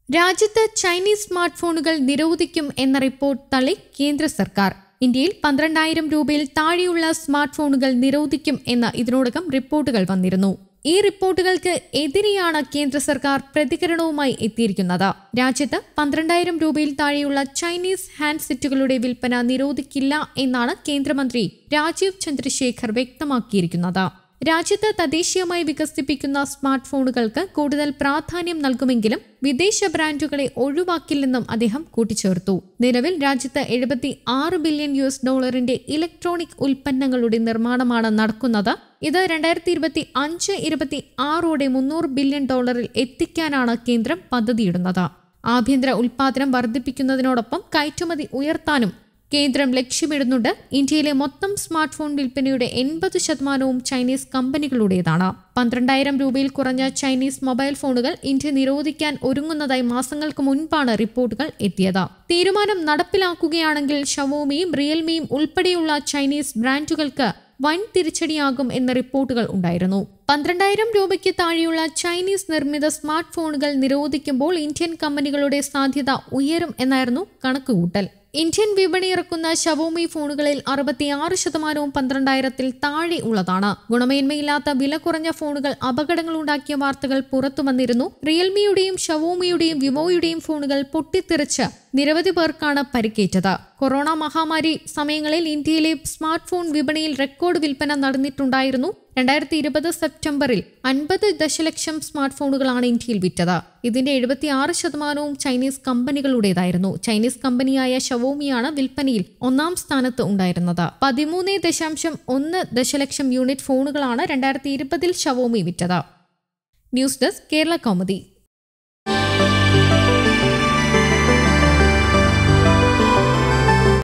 രാജ്യത്ത് Chinese smart ഫോണുകൾ നിരോധിക്കും എന്ന റിപ്പോർട്ട് തള്ളി കേന്ദ്ര സർക്കാർ ഇന്ത്യയിൽ പന്ത്രണ്ടായിരം രൂപയിൽ താഴെയുള്ള സ്മാർട്ട് ഫോണുകൾ നിരോധിക്കും എന്ന് ഇതിനോടകം റിപ്പോർട്ടുകൾ വന്നിരുന്നു ഈ റിപ്പോർട്ടുകൾക്ക് എതിരെയാണ് കേന്ദ്ര സർക്കാർ പ്രതികരണവുമായി എത്തിയിരിക്കുന്നത് രാജ്യത്ത് പന്ത്രണ്ടായിരം രൂപയിൽ താഴെയുള്ള ചൈനീസ് ഹാൻഡ്സെറ്റുകളുടെ വിൽപ്പന നിരോധിക്കില്ല എന്നാണ് കേന്ദ്രമന്ത്രി രാജീവ് ചന്ദ്രശേഖർ വ്യക്തമാക്കിയിരിക്കുന്നത് രാജ്യത്ത് തദ്ദേശീയമായി വികസിപ്പിക്കുന്ന സ്മാർട്ട് ഫോണുകൾക്ക് കൂടുതൽ പ്രാധാന്യം നൽകുമെങ്കിലും വിദേശ ബ്രാൻഡുകളെ ഒഴിവാക്കില്ലെന്നും അദ്ദേഹം കൂട്ടിച്ചേർത്തു നിലവിൽ രാജ്യത്ത് എഴുപത്തി ആറ് ബില്യൺ യു എസ് ഡോളറിന്റെ ഇലക്ട്രോണിക് ഉൽപ്പന്നങ്ങളുടെ നിർമ്മാണമാണ് നടക്കുന്നത് ഇത് രണ്ടായിരത്തി ഇരുപത്തി അഞ്ച് ഇരുപത്തി ആറോടെ മുന്നൂറ് ബില്യൺ ഡോളറിൽ എത്തിക്കാനാണ് കേന്ദ്രം പദ്ധതിയിടുന്നത് ആഭ്യന്തര ഉൽപാദനം വർദ്ധിപ്പിക്കുന്നതിനോടൊപ്പം കയറ്റുമതി ഉയർത്താനും കേന്ദ്രം ലക്ഷ്യമിടുന്നുണ്ട് ഇന്ത്യയിലെ മൊത്തം സ്മാർട്ട് ഫോൺ വിൽപ്പനയുടെ എൺപത് ശതമാനവും ചൈനീസ് കമ്പനികളുടേതാണ് പന്ത്രണ്ടായിരം രൂപയിൽ കുറഞ്ഞ ചൈനീസ് മൊബൈൽ ഫോണുകൾ ഇന്ത്യ നിരോധിക്കാൻ ഒരുങ്ങുന്നതായി മാസങ്ങൾക്ക് മുൻപാണ് റിപ്പോർട്ടുകൾ എത്തിയത് തീരുമാനം നടപ്പിലാക്കുകയാണെങ്കിൽ ഷവോമിയും റിയൽമിയും ഉൾപ്പെടെയുള്ള ചൈനീസ് ബ്രാൻഡുകൾക്ക് വൻ തിരിച്ചടിയാകും എന്ന റിപ്പോർട്ടുകൾ ഉണ്ടായിരുന്നു പന്ത്രണ്ടായിരം രൂപയ്ക്ക് താഴെയുള്ള ചൈനീസ് നിർമ്മിത സ്മാർട്ട് ഫോണുകൾ നിരോധിക്കുമ്പോൾ ഇന്ത്യൻ കമ്പനികളുടെ സാധ്യത ഉയരും എന്നായിരുന്നു കണക്കുകൂട്ടൽ ഇന്ത്യൻ വിപണി ഇറക്കുന്ന ഷവോമി ഫോണുകളിൽ അറുപത്തിയാറ് ശതമാനവും പന്ത്രണ്ടായിരത്തിൽ താഴെ ഉള്ളതാണ് ഗുണമേന്മയില്ലാത്ത വില കുറഞ്ഞ ഫോണുകൾ അപകടങ്ങൾ ഉണ്ടാക്കിയ വാർത്തകൾ പുറത്തു വന്നിരുന്നു റിയൽമിയുടെയും ഷവോമിയുടെയും വിവോയുടെയും ഫോണുകൾ പൊട്ടിത്തെറിച്ച് നിരവധി പേർക്കാണ് പരിക്കേറ്റത് കൊറോണ മഹാമാരി സമയങ്ങളിൽ ഇന്ത്യയിലെ സ്മാർട്ട് ഫോൺ വിപണിയിൽ റെക്കോർഡ് വിൽപ്പന നടന്നിട്ടുണ്ടായിരുന്നു രണ്ടായിരത്തി ഇരുപത് സെപ്റ്റംബറിൽ അൻപത് ദശലക്ഷം സ്മാർട്ട് ഫോണുകളാണ് ഇന്ത്യയിൽ വിറ്റത് ഇതിന്റെ എഴുപത്തിയാറ് ശതമാനവും ചൈനീസ് കമ്പനികളുടേതായിരുന്നു ചൈനീസ് കമ്പനിയായ ഷവോമിയാണ് വിൽപ്പനയിൽ ഒന്നാം സ്ഥാനത്ത് ഉണ്ടായിരുന്നത് പതിമൂന്ന് ദശാംശം ഒന്ന് ദശലക്ഷം യൂണിറ്റ് ഫോണുകളാണ് രണ്ടായിരത്തി ഇരുപതിൽ ഷവോമി വിറ്റത് ന്യൂസ് ഡെസ്ക് കേരള കൗമുദി